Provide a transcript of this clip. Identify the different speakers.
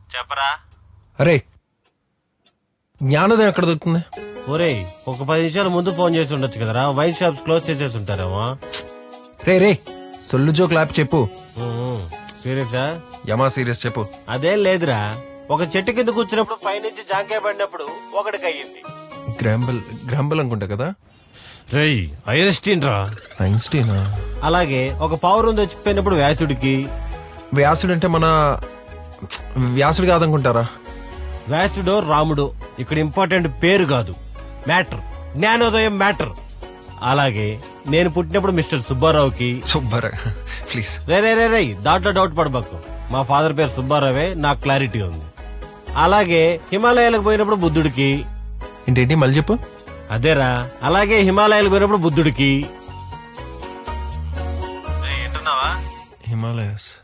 Speaker 1: చెప్పరా
Speaker 2: అరే జ్ఞానోదయం ఎక్కడ దొరుకుతుంది
Speaker 1: ఒరేయ్ ఒక పది నిమిషాల ముందు ఫోన్ చేసి ఉండొచ్చు కదరా వైన్ షాప్స్ క్లోజ్ చేసేసి ఉంటారేమో
Speaker 2: రే రే సొల్లు జోక్ లాపి చెప్పు
Speaker 1: సీరియసా
Speaker 2: యమా సీరియస్ చెప్పు
Speaker 1: అదేం లేదురా ఒక చెట్టు కింద కూర్చున్నప్పుడు పైనుంచి జాంకాయ పడినప్పుడు ఒకటికి అయ్యింది
Speaker 2: గ్రాంబల్ గ్రాంబల్ అనుకుంటా కదా
Speaker 1: రేయ్ ఐరిస్టీన్ రా
Speaker 2: ఐన్స్టీనా
Speaker 1: అలాగే ఒక పౌరం చచ్చిపోయినప్పుడు వ్యాసుడికి
Speaker 2: వ్యాసుడు అంటే మన వ్యాసుడు కాదనుకుంటారా
Speaker 1: వ్యాసుడో రాముడు ఇక్కడ ఇంపార్టెంట్ పేరు కాదు మ్యాటర్ జ్ఞానోదయం మ్యాటర్ అలాగే నేను పుట్టినప్పుడు మిస్టర్ సుబ్బారావుకి
Speaker 2: సూపర్ ప్లీజ్
Speaker 1: రే రే రే రే దాంట్లో డౌట్ పడబాకు మా ఫాదర్ పేరు సుబ్బారావే నాకు క్లారిటీ ఉంది అలాగే హిమాలయాలకు పోయినప్పుడు బుద్ధుడికి
Speaker 2: ఏంటేంటి మళ్ళీ చెప్పు
Speaker 1: అదేరా అలాగే హిమాలయాలకు పోయినప్పుడు బుద్ధుడికి ఏంటున్నావా
Speaker 2: హిమాలయస్